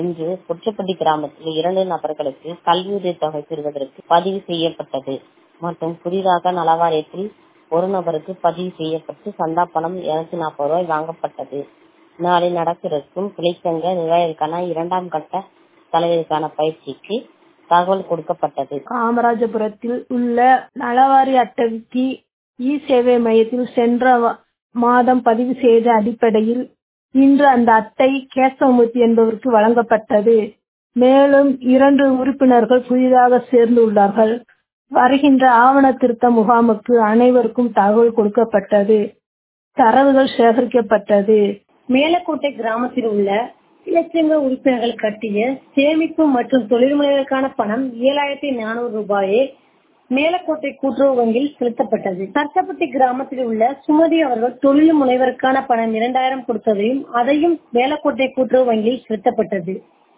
இன்று கொச்சப்பட்டி கிராமத்தில் இரண்டு நபர்களுக்கு கல்வியுதவி தொகை பெறுவதற்கு பதிவு செய்யப்பட்டது மற்றும் புதிதாக நலவாரியத்தில் ஒரு நபருக்கு பதிவு செய்யப்பட்டு சந்தா பணம் இருநூத்தி நாற்பது ரூபாய் வாங்கப்பட்டது நாளை நடக்கவிருக்கும் கிளைச்சங்க நிர்வாகிகளுக்கான இரண்டாம் கட்ட தலைவருக்கான பயிற்சிக்கு தகவல் கொடுக்கப்பட்டது காமராஜபுரத்தில் உள்ள நலவாரி அட்டைக்கு இ சேவை மையத்தில் சென்ற மாதம் பதிவு செய்த அடிப்படையில் இன்று அந்த அட்டை கேசவமூர்த்தி என்பவருக்கு வழங்கப்பட்டது மேலும் இரண்டு உறுப்பினர்கள் புதிதாக சேர்ந்துள்ளார்கள் வருகின்ற ஆவண திருத்த முகாமுக்கு அனைவருக்கும் தகவல் கொடுக்கப்பட்டது தரவுகள் சேகரிக்கப்பட்டது மேலக்கோட்டை கிராமத்தில் உள்ள இலட்சங்க உறுப்பினர்கள் கட்டிய சேமிப்பு மற்றும் தொழில் முனைவருக்கான பணம் ஏழாயிரத்தி நானூறு ரூபாயை மேலக்கோட்டை கூட்டுறவு வங்கியில் செலுத்தப்பட்டது சர்ச்சப்பட்டி கிராமத்தில் உள்ள சுமதி அவர்கள் தொழில் முனைவருக்கான பணம் இரண்டாயிரம் கொடுத்ததையும் அதையும் மேலக்கோட்டை கூட்டுறவு வங்கியில் செலுத்தப்பட்டது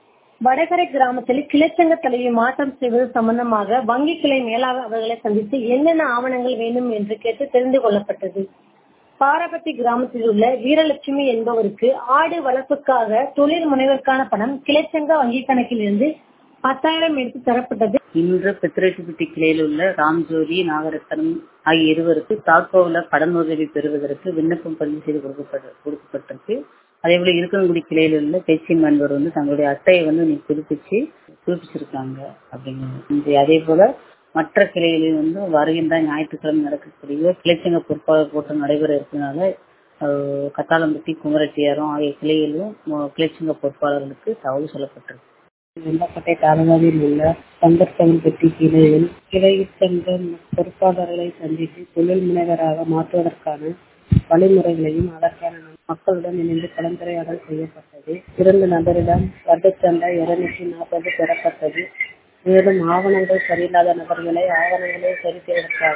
வடகரை கிராமத்தில் கிளைச்சங்க தலைவி மாற்றம் செய்வது சம்பந்தமாக வங்கி கிளை மேலாளர் அவர்களை சந்தித்து என்னென்ன ஆவணங்கள் வேண்டும் என்று கேட்டு தெரிந்து கொள்ளப்பட்டது பாரபத்தி கிராமத்தில் உள்ள வீரலட்சுமி என்பவருக்கு ஆடு வளர்ப்புக்காக தொழில் முனைவருக்கான பணம் கிளைச்சங்க வங்கி கணக்கில் இருந்து பத்தாயிரம் எடுத்து தரப்பட்டது இன்று பெத்திரெட்டிப்பட்டி கிளையில் உள்ள ராம்ஜோதி நாகரத்னம் ஆகிய இருவருக்கு தாக்கோவில கடன் உதவி பெறுவதற்கு விண்ணப்பம் பதிவு செய்து கொடுக்கப்பட்டிருக்கு அதே போல இருக்கங்குடி கிளையில் உள்ள பேச்சியம் என்பவர் வந்து தங்களுடைய அட்டையை வந்து நீ புதுப்பிச்சு புதுப்பிச்சிருக்காங்க அப்படிங்கிறது அதே போல மற்ற கிளைகளில் வந்து வருகின்ற ஞாயிற்றுக்கிழமை நடக்கக்கூடிய கிளைச்சங்க பொறுப்பாளர் கூட்டம் நடைபெற இருக்கிறதுனால கத்தாளம்பட்டி குமரட்டியாரம் ஆகிய கிளையிலும் கிளைச்சங்க பொறுப்பாளர்களுக்கு தகவல் சொல்லப்பட்டிருக்கு வெள்ளக்கட்டை தாலுகாவில் உள்ள சங்கர்கவன்பட்டி கிளையில் கிளை சங்க பொறுப்பாளர்களை சந்தித்து தொழில் முனைவராக மாற்றுவதற்கான வழிமுறைகளையும் அதற்கான மக்களுடன் இணைந்து கலந்துரையாடல் செய்யப்பட்டது இரண்டு நபரிடம் வட்டச்சண்டை இருநூற்றி நாற்பது பெறப்பட்டது மேலும் ஆவணங்கள் சரியில்லாத நபர்களை ஆவணங்களை சரி செய்வதற்காக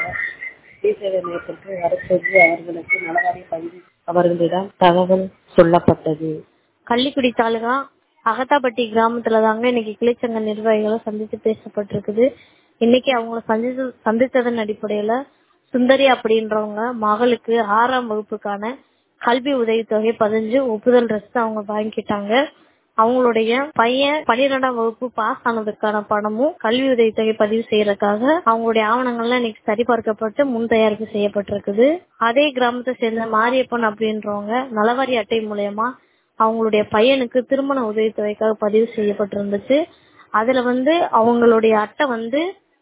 சேவை மையத்திற்கு வர சொல்லி அவர்களுக்கு நலவாரி பதிவு அவர்களிடம் தகவல் சொல்லப்பட்டது கள்ளிக்குடி தாலுகா அகத்தாப்பட்டி கிராமத்துல தாங்க இன்னைக்கு கிளைச்சங்க நிர்வாகிகளை சந்தித்து பேசப்பட்டிருக்குது இன்னைக்கு அவங்கள சந்தித்து சந்தித்ததன் அடிப்படையில சுந்தரி அப்படின்றவங்க மகளுக்கு ஆறாம் வகுப்புக்கான கல்வி உதவித்தொகை பதிஞ்சு ஒப்புதல் ரசித்து அவங்க வாங்கிக்கிட்டாங்க அவங்களுடைய பையன் பன்னிரெண்டாம் வகுப்பு பாஸ் ஆனதுக்கான பணமும் கல்வி உதவித்தொகை பதிவு செய்யறதுக்காக அவங்களுடைய ஆவணங்கள்லாம் இன்னைக்கு சரிபார்க்கப்பட்டு முன் தயாரிப்பு செய்யப்பட்டிருக்குது அதே கிராமத்தை சேர்ந்த மாரியப்பன் அப்படின்றவங்க நலவாரி அட்டை மூலயமா அவங்களுடைய பையனுக்கு திருமண உதவித்தொகைக்காக பதிவு செய்யப்பட்டிருந்துச்சு அதுல வந்து அவங்களுடைய அட்டை வந்து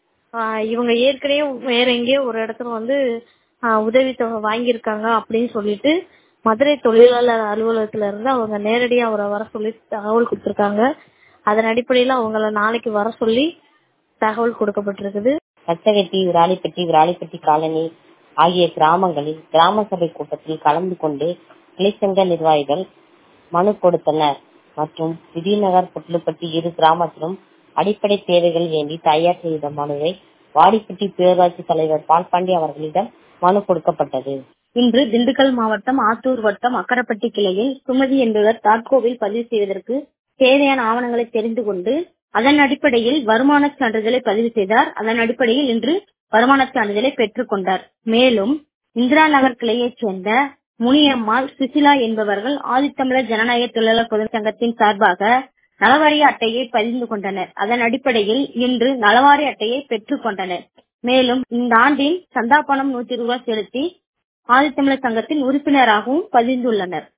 இவங்க ஏற்கனவே வேற எங்கேயோ ஒரு இடத்துல வந்து உதவித்தொகை வாங்கியிருக்காங்க அப்படின்னு சொல்லிட்டு மதுரை தொழிலாளர் அலுவலகத்துல இருந்து அவங்க நேரடியா அவரை வர சொல்லி தகவல் கொடுத்திருக்காங்க அதன் அடிப்படையில அவங்கள நாளைக்கு வர சொல்லி தகவல் கொடுக்கப்பட்டிருக்குது கச்சகட்டி விராலிப்பட்டி விராலிப்பட்டி காலனி ஆகிய கிராமங்களில் கிராம சபை கூட்டத்தில் கலந்து கொண்டு கிளைச்சங்க நிர்வாகிகள் மனு கொடுத்தனர் மற்றும் விதிநகர் புட்லுப்பட்டி இரு கிராமத்திலும் அடிப்படை தேவைகள் வேண்டி தயார் செய்த மனுவை வாடிப்பட்டி பேரூராட்சி தலைவர் பால்பாண்டி அவர்களிடம் மனு கொடுக்கப்பட்டது இன்று திண்டுக்கல் மாவட்டம் ஆத்தூர் வட்டம் அக்கரப்பட்டி கிளையில் சுமதி என்பவர் தாட்கோவில் பதிவு செய்வதற்கு தேவையான ஆவணங்களை தெரிந்து கொண்டு அதன் அடிப்படையில் வருமான சான்றிதழை பதிவு செய்தார் அதன் அடிப்படையில் இன்று வருமான சான்றிதழை பெற்றுக் கொண்டார் மேலும் இந்திரா நகர் கிளையைச் சேர்ந்த முனியம்மாள் சுசிலா என்பவர்கள் ஆதித்தமிழர் ஜனநாயக தொழிலாளர் பொது சங்கத்தின் சார்பாக நலவாரிய அட்டையை பதிந்து கொண்டனர் அதன் அடிப்படையில் இன்று நலவாரி அட்டையை பெற்றுக் கொண்டனர் மேலும் இந்த ஆண்டின் சந்தா பணம் நூத்தி ரூபாய் செலுத்தி ஆதித்தமிழர் சங்கத்தின் உறுப்பினராகவும் பதிந்துள்ளனர்